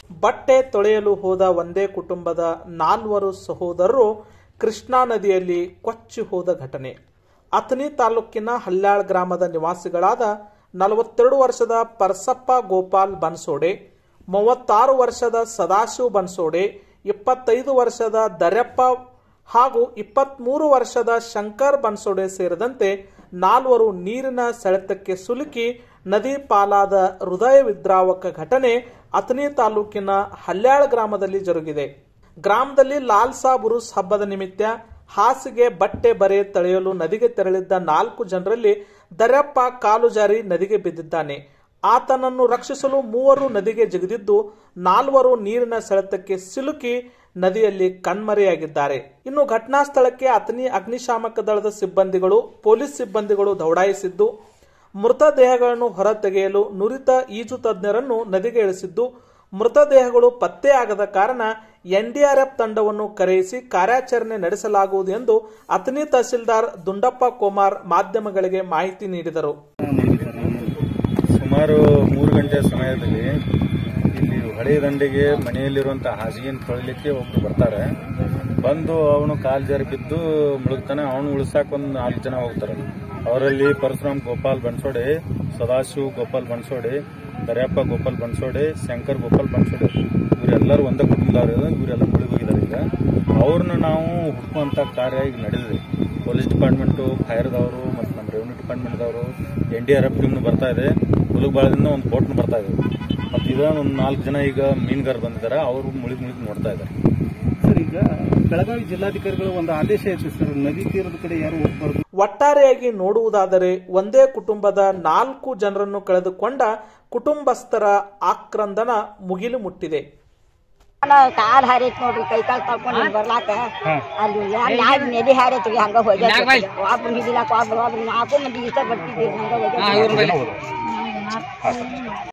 ಬಟ್ಟೆ ತೊಳೆಯಲು ಹೋದ ಒಂದೇ ಕುಟುಂಬದ ನಾಲ್ವರು ಸಹೋದರರು ಕೃಷ್ಣಾ ನದಿಯಲ್ಲಿ ಕೊಚ್ಚಿ ಹೋದ ಘಟನೆ ಅಥಣಿ ತಾಲೂಕಿನ ಹಲ್ಯಾಳ್ ಗ್ರಾಮದ ನಿವಾಸಿಗಳಾದ ನಲವತ್ತೆರಡು ವರ್ಷದ ಪರಸಪ್ಪ ಗೋಪಾಲ್ ಬನ್ಸೋಡೆ ಮೂವತ್ತಾರು ವರ್ಷದ ಸದಾಶಿವ್ ಬನ್ಸೋಡೆ ಇಪ್ಪತ್ತೈದು ವರ್ಷದ ದರ್ಯಪ್ಪ ಹಾಗೂ ಇಪ್ಪತ್ಮೂರು ವರ್ಷದ ಶಂಕರ್ ಬನ್ಸೋಡೆ ಸೇರಿದಂತೆ ನಾಲ್ವರು ನೀರಿನ ಸೆಳೆತಕ್ಕೆ ಸಿಲುಕಿ ನದಿ ಪಾಲಾದ ಹೃದಯ ವಿದ್ರಾವಕ ಘಟನೆ ಅಥಣಿ ತಾಲೂಕಿನ ಹಲ್ಯಾಳ್ ಗ್ರಾಮದಲ್ಲಿ ಜರುಗಿದೆ ಗ್ರಾಮದಲ್ಲಿ ಲಾಲ್ಸಾ ಬುರುಸ್ ಹಬ್ಬದ ನಿಮಿತ್ತ ಹಾಸಿಗೆ ಬಟ್ಟೆ ಬರೆ ತಳೆಯಲು ನದಿಗೆ ತೆರಳಿದ್ದ ನಾಲ್ಕು ಜನರಲ್ಲಿ ದರ್ಯಪ್ಪ ಕಾಲು ಜಾರಿ ನದಿಗೆ ಬಿದ್ದಿದ್ದಾನೆ ಆತನನ್ನು ರಕ್ಷಿಸಲು ಮೂವರು ನದಿಗೆ ಜಿಗಿದಿದ್ದು ನಾಲ್ವರು ನೀರಿನ ಸೆಳೆತಕ್ಕೆ ಸಿಲುಕಿ ನದಿಯಲ್ಲಿ ಕಣ್ಮರೆಯಾಗಿದ್ದಾರೆ ಇನ್ನು ಘಟನಾ ಸ್ಥಳಕ್ಕೆ ಅಥಣಿ ಅಗ್ನಿಶಾಮಕ ದಳದ ಸಿಬ್ಬಂದಿಗಳು ಪೊಲೀಸ್ ಸಿಬ್ಬಂದಿಗಳು ದೌಡಾಯಿಸಿದ್ದು ಮೃತದೇಹಗಳನ್ನು ಹೊರತೆಗೆಯಲು ನುರಿತ ಈಜು ತಜ್ಞರನ್ನು ನದಿಗೆ ಇಳಿಸಿದ್ದು ಮೃತದೇಹಗಳು ಪತ್ತೆಯಾಗದ ಕಾರಣ ಎನ್ಡಿಆರ್ಎಫ್ ತಂಡವನ್ನು ಕರೆಯಿಸಿ ಕಾರ್ಯಾಚರಣೆ ನಡೆಸಲಾಗುವುದು ಎಂದು ಅಥಣಿ ತಹಸೀಲ್ದಾರ್ ದುಂಡಪ್ಪ ಕುಮಾರ್ ಮಾಧ್ಯಮಗಳಿಗೆ ಮಾಹಿತಿ ನೀಡಿದರು ಸುಮಾರು ಮೂರು ಗಂಟೆ ಸಮಯದಲ್ಲಿ ಇಲ್ಲಿ ಹೊಳೆ ದಂಡೆಗೆ ಮನೆಯಲ್ಲಿರುವಂಥ ಹಾಸಿಗೆಯನ್ನು ತೊಳಿಲಿಕ್ಕೆ ಒಬ್ರು ಬರ್ತಾರೆ ಬಂದು ಅವನು ಕಾಲು ಜಾರಿ ಬಿದ್ದು ಮುಳುಗ್ತಾನೆ ಅವನು ಉಳಿಸಾಕ ಒಂದು ನಾಲ್ಕು ಜನ ಹೋಗ್ತಾರೆ ಅವರಲ್ಲಿ ಪರಶುರಾಮ್ ಗೋಪಾಲ್ ಬನ್ಸೋಡೆ ಸದಾಶಿವ್ ಗೋಪಾಲ್ ಬನ್ಸೋಡೆ ದರ್ಯಪ್ಪ ಗೋಪಾಲ್ ಬನ್ಸೋಡೆ ಶಂಕರ್ ಗೋಪಾಲ್ ಬನ್ಸೋಡೆ ಇವರೆಲ್ಲರೂ ಒಂದೇ ಕುಟುಂಬದವರು ಇವರೆಲ್ಲ ಮುಳುಗಿ ಹೋಗಿದ್ದಾರೆ ಈಗ ಅವ್ರನ್ನ ನಾವು ಹುಡುಕುವಂಥ ಕಾರ್ಯ ಈಗ ನಡೆದಿದೆ ಪೊಲೀಸ್ ಡಿಪಾರ್ಟ್ಮೆಂಟು ಫೈರ್ದವರು ಮತ್ತು ನಮ್ಮ ರೆವಿನ್ಯೂ ಡಿಪಾರ್ಟ್ಮೆಂಟ್ದವರು ಎನ್ ಡಿ ಆರ್ ಎಫ್ ಟೀಮ್ನು ಬರ್ತಾ ಇದೆ ಮುಳುಗ್ಬಾಳದಿಂದ ಒಂದು ಬೋಟ್ನು ಬರ್ತಾ ಇದೆ ಮತ್ತು ಇದ ಒಂದು ನಾಲ್ಕು ಜನ ಈಗ ಮೀನುಗಾರ ಬಂದಿದ್ದಾರೆ ಅವರು ಮುಳುಗಿ ಮುಳುಗಿ ನೋಡ್ತಾ ಇದ್ದಾರೆ ಸರ್ ಈಗ ಬೆಳಗಾವಿ ಜಿಲ್ಲಾಧಿಕಾರಿಗಳು ಒಂದು ಆದೇಶ ಐತೆ ಸರ್ ನದಿ ತೀರದ ಕಡೆ ಯಾರು ಹೋಗ್ಬಾರ್ದು ಒಟ್ಟಾರೆಯಾಗಿ ನೋಡುವುದಾದರೆ ಒಂದೇ ಕುಟುಂಬದ ನಾಲ್ಕು ಜನರನ್ನು ಕಳೆದುಕೊಂಡ ಕುಟುಂಬಸ್ಥರ ಆಕ್ರಂದನ ಮುಗಿಲು ಮುಟ್ಟಿದೆ ಕಾಲ್ ಹಾರೈತ್ ನೋಡ್ರಿ ಕೈ ಕಾಲ್ ತಳ್ಕೊಂಡು ಬರ್ಲಾಕ ಅಲ್ಲಿ ನ್ಯಾಯ ನೆಲಿ ಹಾರೈತ್ರಿ ಹಂಗ ಹೋಗಿ ಒಬ್ರು ಹಿಡಿಲಾಕ ಒಬ್ರು ಒಬ್ರು ನಾಲ್ಕು ಮಂದಿ ಇಷ್ಟ ಬರ್ತಿದ್ದೀರಿ ಹಂಗ ಹೋಗಿ